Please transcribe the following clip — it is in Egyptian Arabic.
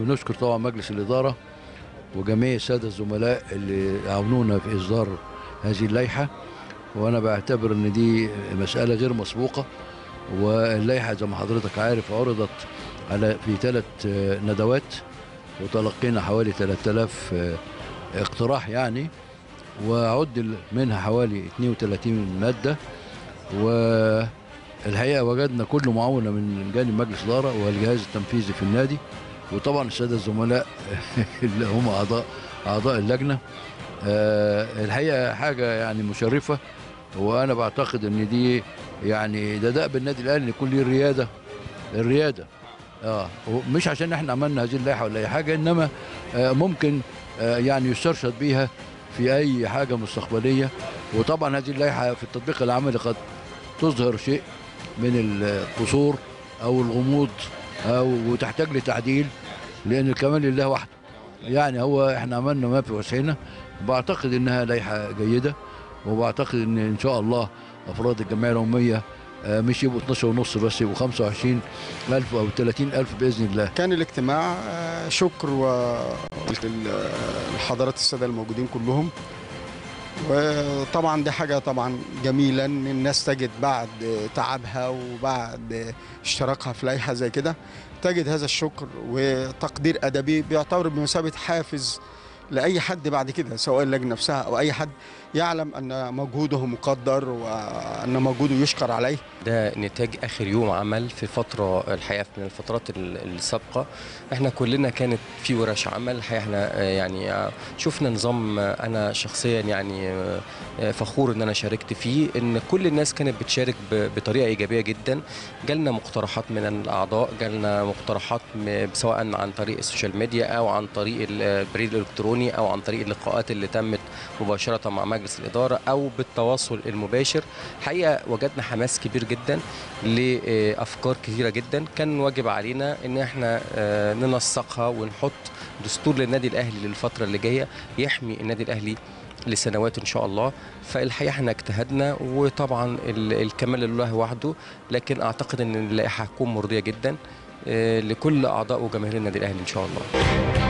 بنشكر طبعا مجلس الإدارة وجميع السادة الزملاء اللي عاونونا في إصدار هذه اللائحة وأنا بعتبر إن دي مسألة غير مسبوقة واللائحة زي ما حضرتك عارف عرضت على في ثلاث ندوات وتلقينا حوالي 3000 آه، اقتراح يعني وعدل منها حوالي 32 مادة والحقيقة وجدنا كل معاونة من جانب مجلس الإدارة والجهاز التنفيذي في النادي وطبعا السادة الزملاء اللي هم أعضاء أعضاء اللجنة آه، الحقيقة حاجة يعني مشرفة وأنا بعتقد إن دي يعني ده دأب النادي الأهلي إن يكون ليه الريادة الريادة اه مش عشان احنا عملنا هذه اللائحه ولا اي حاجه انما آه ممكن آه يعني يسترشد بيها في اي حاجه مستقبليه وطبعا هذه اللائحه في التطبيق العملي قد تظهر شيء من القصور او الغموض او وتحتاج لتعديل لان الكمال لله وحده يعني هو احنا عملنا ما في وسعنا بعتقد انها لائحه جيده وبعتقد ان ان شاء الله افراد الجمعيه العموميه آه، مش يبقوا 12 ونص بس يبقوا 25 ألف أو 30 ألف بإذن الله كان الاجتماع آه، شكر و لحضرات الساده الموجودين كلهم وطبعا دي حاجه طبعا جميله ان الناس تجد بعد تعبها وبعد اشتراكها في لائحه زي كده تجد هذا الشكر وتقدير ادبي بيعتبر بمثابه حافز لاي حد بعد كده سواء اللجنه نفسها او اي حد يعلم ان مجهوده مقدر وان مجهوده يشكر عليه ده نتاج اخر يوم عمل في فتره الحقيقه من الفترات السابقه احنا كلنا كانت في ورش عمل الحقيقه احنا يعني شفنا نظام انا شخصيا يعني فخور ان انا شاركت فيه ان كل الناس كانت بتشارك بطريقه ايجابيه جدا جالنا مقترحات من الاعضاء جالنا مقترحات سواء عن طريق السوشيال ميديا او عن طريق البريد الالكتروني او عن طريق اللقاءات اللي تمت مباشره مع مجلس الاداره او بالتواصل المباشر حقيقه وجدنا حماس كبير جدا لافكار كثيره جدا كان واجب علينا ان احنا ننسقها ونحط دستور للنادي الاهلي للفتره اللي جايه يحمي النادي الاهلي لسنوات ان شاء الله فالحقيقه احنا اجتهدنا وطبعا الكمال لله وحده لكن اعتقد ان اللائحه هتكون مرضيه جدا لكل اعضاء وجماهير النادي الاهلي ان شاء الله